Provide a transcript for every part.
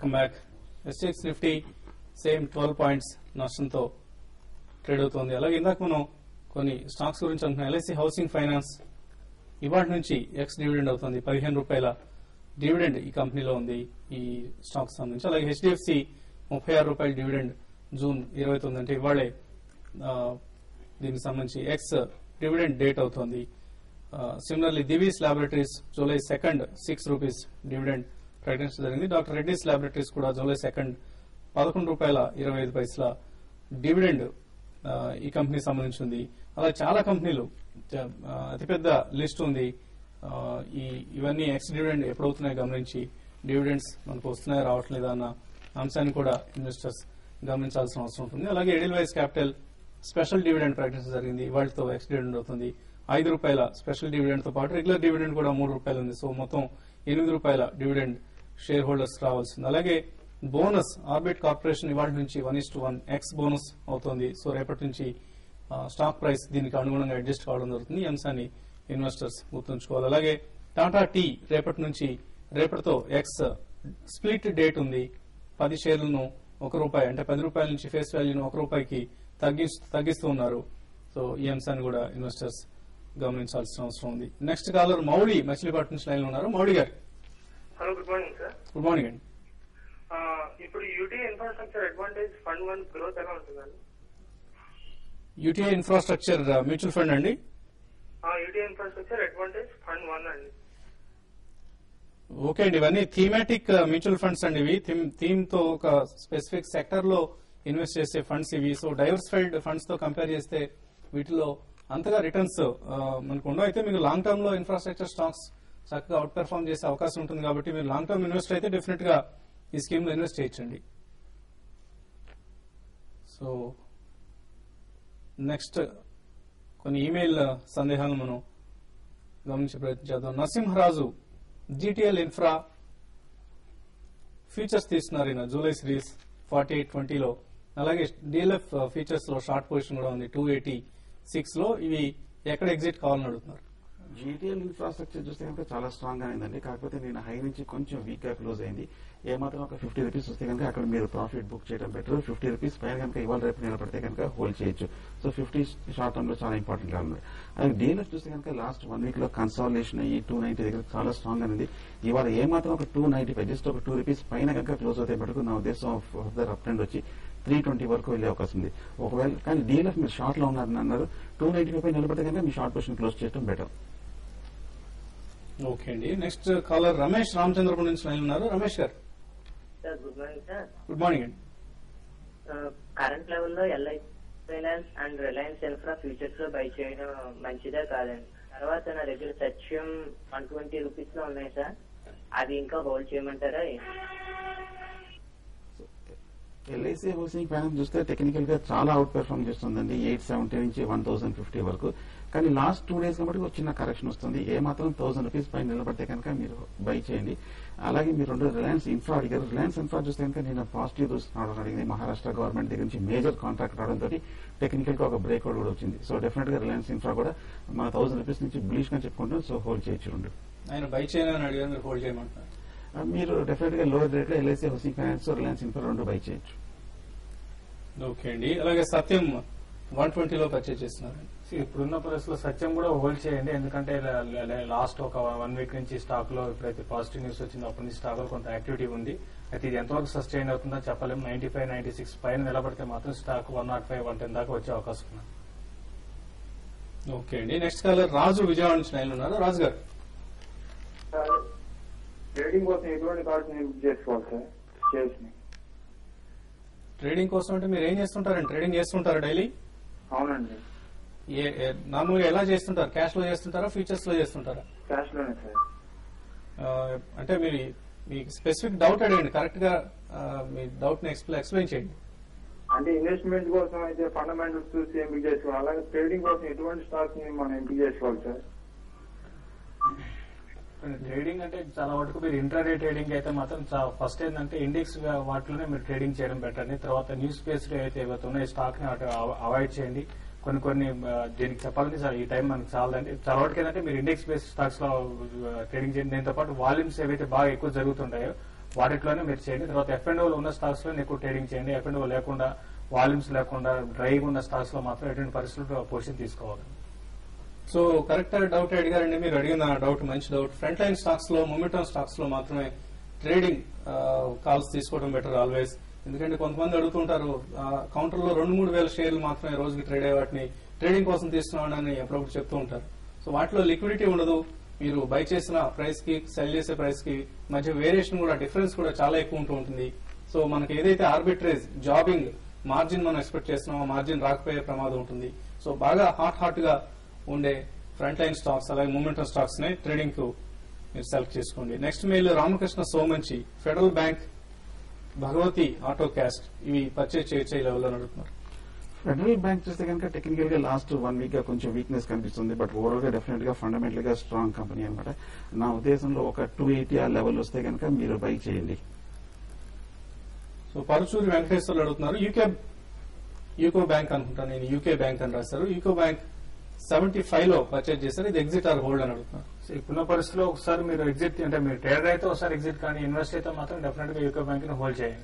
Welcome back ఎస్ఎక్స్ Nifty same twelve points నష్టంతో trade అవుతోంది అలాగే ఇందాక మనం కొన్ని స్టాక్స్ గురించి అనుకున్నాం ఎల్ఐసి హౌసింగ్ ఫైనాన్స్ ఇవాటి నుంచి ఎక్స్ డివిడెండ్ అవుతుంది పదిహేను రూపాయల డివిడెండ్ ఈ కంపెనీలో ఉంది ఈ స్టాక్ సంబంధించి అలాగే హెచ్డిఎఫ్సి ముప్పై ఆరు రూపాయల డివిడెండ్ జూన్ ఇరవై తొమ్మిది అంటే ఇవాళే ఆ, దీనికి సంబంధించి ఎక్స్ డివిడెండ్ డేట్ అవుతోంది similarly Divi's Laboratories July second six rupees dividend ప్రకటించడం జరిగింది డాక్టర్ రెడ్డిస్ ల్యాబొరేటరీస్ కూడా జూలై సెకండ్ పదకొండు రూపాయల ఇరవై ఐదు పైసల డివిడెండ్ ఆ, ఈ కంపెనీ సంబంధించి ఉంది అలా చాలా కంపెనీలు చ- ఆ, అతిపెద్ద లిస్ట్ ఉంది ఆ, ఈ ఇవన్నీ ఎక్స్ డివిడెండ్ ఎప్పుడవుతున్నాయో గమనించి డివిడెండ్స్ మనకు వస్తున్నాయో రావట్లేదా అన్న అంశాన్ని కూడా ఇన్వెస్టర్స్ గమనించాల్సిన అవసరం ఉంటుంది అలాగే Edelweiss Capital special dividend ప్రకటించడం జరిగింది వాటితో ఎక్స్ డివిడెండ్ అవుతుంది ఐదు రూపాయల స్పెషల్ డివిడెండ్ తో పాటు రెగ్యులర్ డివిడెండ్ కూడా మూడు రూపాయలు ఉంది సో మొత్తం ఎనిమిది రూపాయల డివిడెండ్ షేర్ హోల్డర్స్ రావాల్సింది అలాగే బోనస్ ఆర్బిట్ కార్పొరేషన్ ఇవాళ నుంచి one is to one ex bonus అవుతుంది సో రేపటి నుంచి ఆ, స్టాక్ ప్రైస్ దీనికి అనుగుణంగా అడ్జస్ట్ కావడం జరుగుతుంది ఈ అంశాన్ని ఇన్వెస్టర్స్ గుర్తుంచుకోవాలి అలాగే టాటా టీ రేపటి నుంచి రేపటితో ఎక్స్ స్ప్లిట్ డేట్ ఉంది పది షేర్లను ఒక రూపాయి అంటే పది రూపాయల నుంచి ఫేస్ వాల్యూను ఒక రూపాయికి తగ్గిస్- తగ్గిస్తూ ఉన్నారు సో ఈ అంశాన్ని కూడా ఇన్వెస్టర్స్ గమనించాల్సిన అవసరం ఉంది నెక్స్ట్ కాలర్ మౌళి మచిలీపట్నం నుంచి లైన్ లో ఉన్నారు మౌళి గారు hello good morning sir good morning అండి ఆ, ఇప్పుడు UT infrastructure advantage fund one growth ఎలా ఉంటుందండి యూటీఐ ఇన్ఫ్రాస్ట్రక్చర్ మ్యూచువల్ ఫండ్ అండి UT infrastructure advantage fund one అండి ఓకే అండి ఇవన్నీ థీమాటిక్ మ్యూచువల్ ఫండ్స్ అండి ఇవి థీమ్ తో ఒక స్పెసిఫిక్ సెక్టర్ లో ఇన్వెస్ట్ చేసే ఫండ్స్ ఇవి సో డైవర్సిఫైడ్ ఫండ్స్ తో కంపేర్ చేస్తే వీటిలో అంతగా రిటర్న్స్ మనకు ఉండవు అయితే మీకు లాంగ్ టర్మ్ లో ఇన్ఫ్రాస్ట్రక్చర్ స్టాక్స్ చక్కగా అవుట్ పెర్ఫార్మ్ చేసే అవకాశం ఉంటుంది కాబట్టి మీరు లాంగ్ టర్మ్ ఇన్వెస్టర్ అయితే డెఫినెట్ గా ఈ స్కీమ్ లో ఇన్వెస్ట్ చేయొచ్చండి సో నెక్స్ట్ కొన్ని ఈమెయిల్ సందేహాలను మనం గమనించే ప్రయత్నం చేద్దాం నరసింహరాజు జీటీఎల్ ఇన్ఫ్రా ఫీచర్స్ తీస్తున్నారు ఈయన జూలై సిరీస్ ఫార్టీ ఎయిట్ ట్వంటీలో అలాగే డిఎల్ఎఫ్ ఫీచర్స్ లో షార్ట్ పొజిషన్ కూడా ఉంది టూ ఎయిటీ సిక్స్ లో ఇవి ఎక్కడ ఎగ్జిట్ కావాలని అడుగుతున్నారు జీటీఎల్ ఇన్ఫ్రాస్ట్రక్చర్ చూస్తే కనుక చాలా స్ట్రాంగ్ గా అయిందండి కాకపోతే నేను హై నుంచి కొంచెం వీక్ గా క్లోజ్ అయింది ఏమాత్రం ఒక ఫిఫ్టీ రూపీస్ వస్తే కనుక అక్కడ మీరు ప్రాఫిట్ బుక్ చేయడం బెటర్ ఫిఫ్టీ రూపీస్ పైన కనుక ఇవాళ రేపు నిలబడితే కనుక హోల్డ్ చేయొచ్చు సో ఫిఫ్టీ షార్ట్ టర్మ్ లో చాలా ఇంపార్టెంట్ గా ఉంది అలాగే డీలర్ చూస్తే కనుక లాస్ట్ వన్ వీక్ లో కన్సాలేషన్ అయ్యి టూ నైన్టీ దగ్గర చాలా స్ట్రాంగ్ అనేది ఇవాళ ఏమాత్రం ఒక టూ నైన్టీ ఫైవ్ జస్ట్ ఒక టూ రూపీస్ పైన కనుక క్లోజ్ అవుతే మటుకు నా ఉద్దేశం ఆఫ్ దర్ అప్ ట్రెండ్ వచ్చి త్రీ ట్వంటీ వరకు వెళ్ళే అవకాశం ఉంది ఒకవేళ కానీ డీలర్ మీరు షార్ట్ లో ఉన్నారని అన్నారు టూ నైన్టీ ఫైవ్ పై నిలబడితే కనుక మీ షార్ట్ పొజిషన్ క్లోజ్ చేయడం బెటర్ ఓకే అండి నెక్స్ట్ కాలర్ రమేష్ రామచంద్రపురం నుంచి లైన్ ఉన్నారు రమేష్ గారు sir good morning sir good morning అండి కరెంట్ లెవెల్లో L I finance and Reliance Infra futures లో బై చేయడం మంచిదే కాదండి తర్వాత నా దగ్గర సత్యం వన్ ట్వంటీ రూపీస్ లో ఉన్నాయి సార్ అది ఇంకా హోల్డ్ చేయమంటారా ఎల్ఐసి హౌసింగ్ ఫైనాన్స్ చూస్తే టెక్నికల్ గా చాలా అవుట్ పెర్ఫార్మ్ చేస్తుందండి ఎయిట్ సెవెంటీ నుంచి వన్ థౌసండ్ ఫిఫ్టీ వరకు కానీ లాస్ట్ టూ డేస్ కాబట్టి ఒక చిన్న కరెక్షన్ వస్తుంది ఏ మాత్రం థౌసండ్ రూపీస్ పైన నిలబడితే కనుక మీరు బై చేయండి అలాగే మీరు రెండు రిలయన్స్ ఇన్ఫ్రా అడిగారు రిలయన్స్ ఇన్ఫ్రా చూస్తే కనుక నేను పాజిటివ్ న్యూస్ రావడం అడిగింది మహారాష్ట్ర గవర్నమెంట్ దగ్గర నుంచి మేజర్ కాంట్రాక్ట్ రావడంతో టెక్నికల్ గా ఒక బ్రేక్అవుట్ కూడా వచ్చింది సో డెఫినెట్ గా రిలయన్స్ ఇన్ఫ్రా కూడా మన థౌసండ్ రూపీస్ నుంచి బ్లీచ్ గా చెప్పుకుంటాం సో హోల్డ్ చేయొచ్చు రెండు ఆయన బై చేయని అడిగారు మీరు హోల్డ్ చేయమంటున్నారు ఆ, మీరు డెఫినెట్ గా లోవర్ రేట్ లో LIC housing finance Reliance Infra రెండు బై చేయొచ్చు ఓకే అండి అలాగే సత్యం వన్ ట్వంటీలో పర్చేజ్ చేస్తున్నారండి See, ఇప్పుడున్న పరిస్థితుల్లో సత్యం కూడా హోల్డ్ చేయండి ఎందుకంటే లాస్ట్ ఒక వన్ వీక్ నుంచి స్టాక్ లో ఇప్పుడైతే పాజిటివ్ న్యూస్ వచ్చిందో అప్పటి నుంచి స్టాక్ లో కొంత యాక్టివిటీ ఉంది అయితే ఇది ఎంతవరకు సస్టైన్ అవుతుందో చెప్పలేము నైన్టీ ఫైవ్ నైన్టీ సిక్స్ పైన నిలబడితే మాత్రం stock one not five one ten దాకా వచ్చే అవకాశం ఉంది ఓకే అండి నెక్స్ట్ కాలర్ రాజు విజయవాడ నుంచి లైన్ ఉన్నారు రాజు గారు ట్రేడింగ్ కోసం ఎటువంటి కార్డ్స్ ని బుక్ చేసుకోవాలి సార్ షేర్స్ ని ట్రేడింగ్ కోసం అంటే మీరు ఏం చేస్తుంటారండి ట్రేడింగ్ చేస్తుంటారా డైలీ అవునండి ఏ- ఏ- మామూలుగా ఎలా చేస్తుంటారు క్యాష్ లో చేస్తుంటారా ఫ్యూచర్స్ లో చేస్తుంటారా క్యాష్ లోనే సార్ ఆ, అంటే మీరు మీకు స్పెసిఫిక్ డౌట్ అడగండి కరెక్ట్ గా ఆ, మీ డౌట్ ని ఎక్స్ప్లెయిన్ చేయండి అంటే ఇన్వెస్ట్మెంట్ కోసం అయితే ఫండమెంటల్స్ చూసి ఎంపిక చేసుకోవాలి అలాగే ట్రేడింగ్ కోసం ఎటువంటి స్టాక్స్ ని మనం ఎంపిక చేసుకోవాలి సార్ ట్రేడింగ్ అంటే చాలా వరకు మీరు ఇంట్రాడే ట్రేడింగ్ అయితే మాత్రం ఫస్ట్ ఏంటంటే ఇండెక్స్ వాటిలోనే మీరు ట్రేడింగ్ చేయడం బెటర్ అండి తర్వాత న్యూస్ బేస్డ్ అయితే ఏవైతే ఉన్నాయో స్టాక్ ని అవాయిడ్ చేయండి కొన్ని కొన్ని ఆ, దీనికి చెప్పాలంటే చాలా ఈ టైం మనకు చాలండి చాలా వరకు ఏంటంటే మీరు ఇండెక్స్ బేస్డ్ స్టాక్స్ లో ట్రేడింగ్ చేయండి దీంతో పాటు వాల్యూమ్స్ ఏవైతే బాగా ఎక్కువ జరుగుతుంటాయో వాటిలోనే మీరు చేయండి తర్వాత ఎఫ్ అండ్ ఉన్న స్టాక్స్ లో ఎక్కువ ట్రేడింగ్ చేయండి ఎఫ్ అండ్ లేకుండా వాల్యూమ్స్ లేకుండా డ్రైగా ఉన్న స్టాక్స్ లో మాత్రం ఎటువంటి పరిస్థితుల్లో పొజిషన్ తీసుకోవాలి సో కరెక్ట్ డౌట్ అడిగారండి మీరు అడిగిన డౌట్ మంచి డౌట్ ఫ్రంట్ లైన్ స్టాక్స్ లో మొమెంటం స్టాక్స్ లో మాత్రమే ట్రేడింగ్ కాల్స్ తీసుకోవడం బెటర్ ఆల్వేస్ ఎందుకంటే కొంతమంది అడుగుతుంటారు కౌంటర్ లో రెండు మూడు వేల షేర్లు మాత్రమే రోజుకి ట్రేడ్ అయ్యే వాటిని ట్రేడింగ్ కోసం తీసుకున్నామని అప్పుడప్పుడు చెప్తూ ఉంటారు సో వాటిలో లిక్విడిటీ ఉండదు మీరు బై చేసిన ప్రైస్ కి సెల్ చేసే ప్రైస్ కి మధ్య వేరియేషన్ కూడా డిఫరెన్స్ కూడా చాలా ఎక్కువ ఉంటూ ఉంటుంది సో మనకి ఏదైతే ఆర్బిట్రేజ్ జాబింగ్ మార్జిన్ మనం ఎక్స్పెక్ట్ చేస్తున్నామో మార్జిన్ రాకపోయే ప్రమాదం ఉంటుంది సో బాగా హాట్ హాట్ గా ఉండే ఫ్రంట్ లైన్ స్టాక్స్ అలాగే మూమెంటం స్టాక్స్ నే ట్రేడింగ్ కు మీరు సెలెక్ట్ చేసుకోండి next mail Ramakrishna Somanchi Federal Bank Bhagwati Autocast ఇవి పర్చేజ్ చేయొచ్చే లెవెల్లో నడుపుతున్నారు ఫెడరల్ బ్యాంక్ చూస్తే కనుక టెక్నికల్ గా లాస్ట్ వన్ వీక్ గా కొంచెం వీక్నెస్ కనిపిస్తుంది బట్ ఓవరాల్ గా డెఫినెట్ గా ఫండమెంటల్ గా స్ట్రాంగ్ కంపెనీ అనమాట నా ఉద్దేశంలో ఒక టూ ఎయిటీ ఆ లెవెల్ వస్తే కనుక మీరు బై చేయండి సో పరుచూరి వెంకటేశ్వర్లు అడుగుతున్నారు యూకే యూకో బ్యాంక్ అనుకుంటాను నేను యూకే బ్యాంక్ అని రాశారు యూకో బ్యాంక్ సెవెంటీ ఫైవ్ లో పర్చేజ్ చేశారు ఇది ఎగ్జిట్ ఆర్ హోల్డ్ అని అడుగుతున్నారు సో ఇప్పుడున్న పరిస్థితిలో ఒకసారి మీరు ఎగ్జిట్ అంటే మీరు ట్రేడర్ అయితే ఒకసారి ఎగ్జిట్ కానీ ఇన్వెస్ట్ అయితే మాత్రం డెఫినెట్ గా యూకో బ్యాంక్ ని హోల్డ్ చేయండి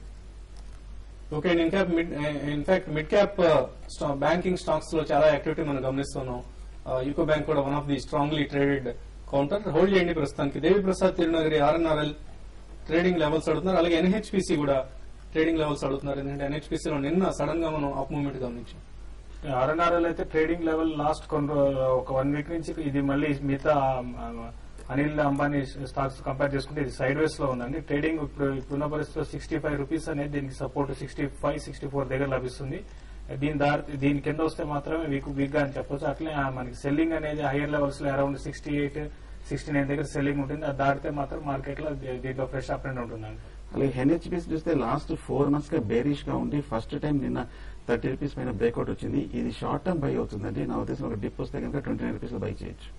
okay in cap mid in fact mid cap banking stocks లో చాలా యాక్టివిటీ మనం గమనిస్తున్నాం యూకో బ్యాంక్ కూడా one of the strongly traded counter hold చేయండి ప్రస్తుతానికి Devi Prasad Tirunagari RNRL trading levels అడుగుతున్నారు అలాగే ఎన్హెచ్పిసి కూడా ట్రేడింగ్ లెవెల్స్ అడుగుతున్నారు ఎందుకంటే NHPC లో నిన్న సడన్ గా మనం అప్ మూవ్మెంట్ గమనించాం ఆర్ఎన్ఆర్ఎల్ అయితే ట్రేడింగ్ లెవెల్ లాస్ట్ కొన్ని రో- ఒక వన్ వీక్ నుంచి ఇది మళ్ళీ మిగతా ఆ, అనిల్ అంబానీ స్టాక్స్ కంపేర్ చేసుకుంటే ఇది సైడ్ వేస్ లో ఉందండి ట్రేడింగ్ ఇప్పుడు ఇప్పుడున్న పరిస్థితిలో సిక్స్టీ ఫైవ్ రూపీస్ అనేది దీనికి support sixty five sixty four దగ్గర లభిస్తుంది దీని దారి దీని కింద వస్తే మాత్రమే వీక్ వీక్ గా అని చెప్పొచ్చు అట్లే ఆ, మనకి సెల్లింగ్ అనేది హైయర్ లెవెల్స్ లో around sixty eight sixty nine దగ్గర సెల్లింగ్ ఉంటుంది అది దాటితే మాత్రం మార్కెట్ లో దీ- దీంట్లో ఫ్రెష్ అప్ ట్రెండ్ ఉంటుందండి అలాగే హెన్హెచ్పిసి చూస్తే లాస్ట్ ఫోర్ మంత్స్ గా బేరిష్ గా ఉండి ఫస్ట్ టైం నిన్న థర్టీ రూపీస్ పైన బ్రేక్అవుట్ వచ్చింది ఇది షార్ట్ టర్మ్ బై అవుతుందండి నా ఉద్దేశం ఒక డిప్ వస్తే కనుక ట్వంటీ నైన్ రూపీస్ లో బై చేయొచ్చు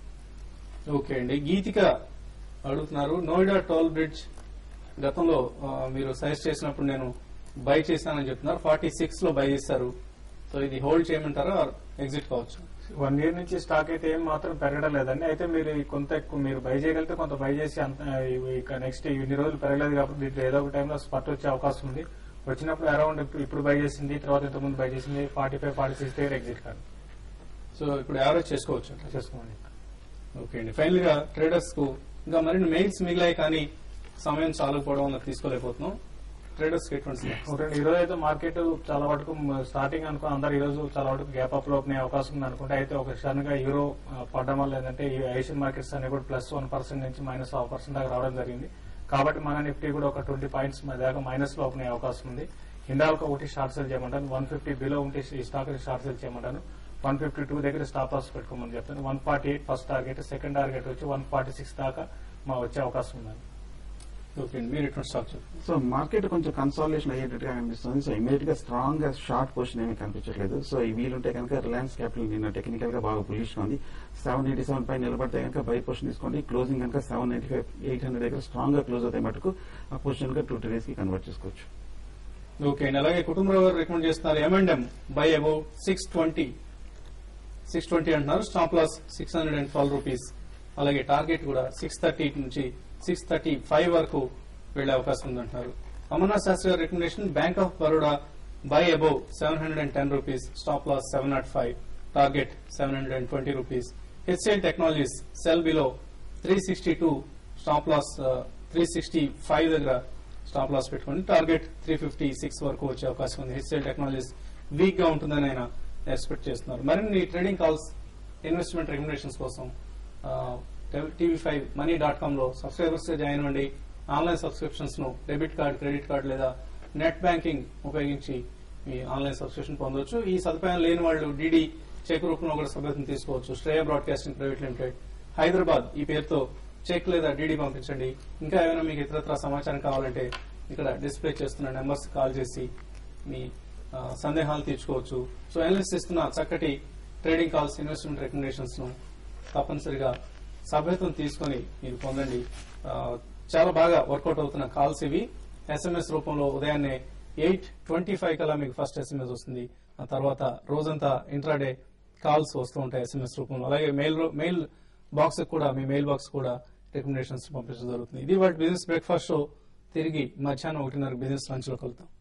ఓకే అండి గీతిక అడుగుతున్నారు నోయిడా టోల్ బ్రిడ్జ్ గతంలో ఆ, మీరు సజెస్ట్ చేసినప్పుడు నేను బై చేశానని చెప్తున్నారు ఫార్టీ సిక్స్ లో బై చేశారు సో ఇది హోల్డ్ చేయమంటారా ఎగ్జిట్ కావచ్చు వన్ ఇయర్ నుంచి స్టాక్ అయితే ఏం మాత్రం పెరగడం లేదండి అయితే మీరు ఈ కొంత ఎక్కువ మీరు బై చేయగలిగితే కొంత బై చేసి అంత ఇవి ఇక నెక్స్ట్ ఇన్ని రోజులు పెరగలేదు కాబట్టి దీంట్లో ఏదో ఒక టైంలో స్పట్ వచ్చే అవకాశం ఉంది వచ్చినప్పుడు అరౌండ్ ఇప్పుడు ఇప్పుడు బై చేసింది తర్వాత ఇంతకుముందు బై చేసింది ఫార్టీ ఫైవ్ ఫార్టీ సిక్స్ దగ్గర ఎగ్జిట్ కాదు సో ఇప్పుడు యావరేజ్ చేసుకోవచ్చు అంట. చేసుకోండి ఓకే అండి ఫైనల్ గా ట్రేడర్స్ కు ఇంకా మరిన్ని మెయిల్స్ మిగిలాయి కానీ సమయం చాలకపోవడం వల్ల తీసుకోలేకపోతున్నాం ట్రేడర్స్ కి ఎటువంటి suggestions? ఒకటి ఈ రోజు అయితే మార్కెట్ చాలా వరకు స్టార్టింగ్ అనుకో అందరు ఈ రోజు చాలా వరకు గ్యాప్ అప్ లో ఓపెన్ అయ్యే అవకాశం ఉంది అనుకుంటే అయితే ఒక క్షణంగా యూరో ఆ, పడడం వల్ల ఏంటంటే ఈ ఏషియన్ మార్కెట్స్ అనేవి కూడా ప్లస్ వన్ పర్సెంట్ నుంచి మైనస్ హాఫ్ పర్సెంట్ దాకా రావడం జరిగింది కాబట్టి మన నిఫ్టీ కూడా ఒక ట్వంటీ పాయింట్స్ దాకా మైనస్ లో ఓపెన్ అయ్యే అవకాశం ఉంది హిండాల్కో ఒకటి షార్ట్ సెల్ చేయమంటాను వన్ ఫిఫ్టీ బిలో ఉంటే ఈ స్టాక్ షార్ట్ సెల్ చేయమంటాను వన్ ఫిఫ్టీ టూ దగ్గర స్టాప్ లాస్ పెట్టుకోమని చెప్తాను one forty eight first target second target వచ్చి వన్ ఫార్టీ సిక్స్ దాకా మా వచ్చే అవకాశం ఉంది ఓకే అండి మీరు ఎటువంటి స్టాక్ చెప్పండి సో మార్కెట్ కొంచెం కన్సాలిడేషన్ అయ్యేటట్టుగా కనిపిస్తుంది సో ఇమీడియట్ గా స్ట్రాంగ్ గా షార్ట్ పొజిషన్ ఏమీ కనిపించట్లేదు సో ఈ వీలుంటే కనుక రిలయన్స్ క్యాపిటల్ నిన్న టెక్నికల్ గా బాగా బులిష్ ఉంది సెవెన్ ఎయిటీ సెవెన్ పై నిలబడితే కనుక బై పొజిషన్ తీసుకోండి క్లోజింగ్ కనుక seven eighty five eight hundred దగ్గర స్ట్రాంగ్ గా క్లోజ్ అవుతాయి మటుకు ఆ పొజిషన్ గా టూ ట్రేస్ కి కన్వర్ట్ చేసుకోవచ్చు ఓకే అండి అలాగే కుటుంబరావు గారు రికమెండ్ చేస్తున్నారు M and M buy about six twenty six twenty అంటున్నారు stop loss six hundred and twelve rupees అలాగే టార్గెట్ కూడా సిక్స్ థర్టీ నుంచి సిక్స్ థర్టీ ఫైవ్ వరకు వెళ్లే అవకాశం ఉందంటున్నారు అమర్నాథ్ శాస్త్రి గారి recommendation bank of Baroda by above seven hundred and ten rupees stop loss seven not five target seven hundred and twenty rupees HCL technologies sell below three sixty two stop loss three sixty five దగ్గర stop loss పెట్టుకుని target three fifty six వరకు వచ్చే అవకాశం ఉంది HCl technologies week గా ఉంటుందని ఆయన expect చేస్తున్నారు మరిన్ని ట్రేడింగ్ కాల్స్ ఇన్వెస్ట్మెంట్ రికమెండేషన్స్ కోసం TV five money dot com లో సబ్స్క్రైబర్స్ జాయిన్ అవ్వండి ఆన్లైన్ సబ్స్క్రిప్షన్స్ ను డెబిట్ కార్డ్ క్రెడిట్ కార్డ్ లేదా నెట్ బ్యాంకింగ్ ఉపయోగించి మీ ఆన్లైన్ సబ్స్క్రిప్షన్ పొందవచ్చు ఈ సదుపాయం లేని వాళ్ళు డిడి చెక్ రూపంలో కూడా సభ్యత్వం తీసుకోవచ్చు Shreya broadcasting private limited Hyderabad ఈ పేరుతో చెక్ లేదా డిడి పంపించండి ఇంకా ఏమైనా మీకు ఇతరత్ర సమాచారం కావాలంటే ఇక్కడ డిస్ప్లే చేస్తున్న నెంబర్స్ కాల్ చేసి మీ ఆ, సందేహాలు తీర్చుకోవచ్చు సో అనలిస్ట్ ఇస్తున్న చక్కటి ట్రేడింగ్ కాల్స్ ఇన్వెస్ట్మెంట్ రికమెండేషన్స్ ను తప్పనిసరిగా సభ్యత్వం తీసుకొని మీరు పొందండి ఆ, చాలా బాగా వర్కౌట్ అవుతున్న కాల్స్ ఇవి ఎస్ఎంఎస్ రూపంలో ఉదయాన్నే ఎయిట్ ట్వంటీ ఫైవ్ కల్లా మీకు ఫస్ట్ ఎస్ఎంఎస్ వస్తుంది ఆ తర్వాత రోజంతా ఇంట్రాడే కాల్స్ వస్తూ ఉంటాయి ఎస్ఎంఎస్ రూపంలో అలాగే మెయిల్ రూ- మెయిల్ బాక్స్ కూడా మీ మెయిల్ బాక్స్ కూడా రికమెండేషన్స్ పంపించడం జరుగుతుంది ఇది వాటి బిజినెస్ బ్రేక్ఫాస్ట్ షో తిరిగి మధ్యాహ్నం ఒకటిన్నర బిజినెస్ లంచ్లో కలుద్దాం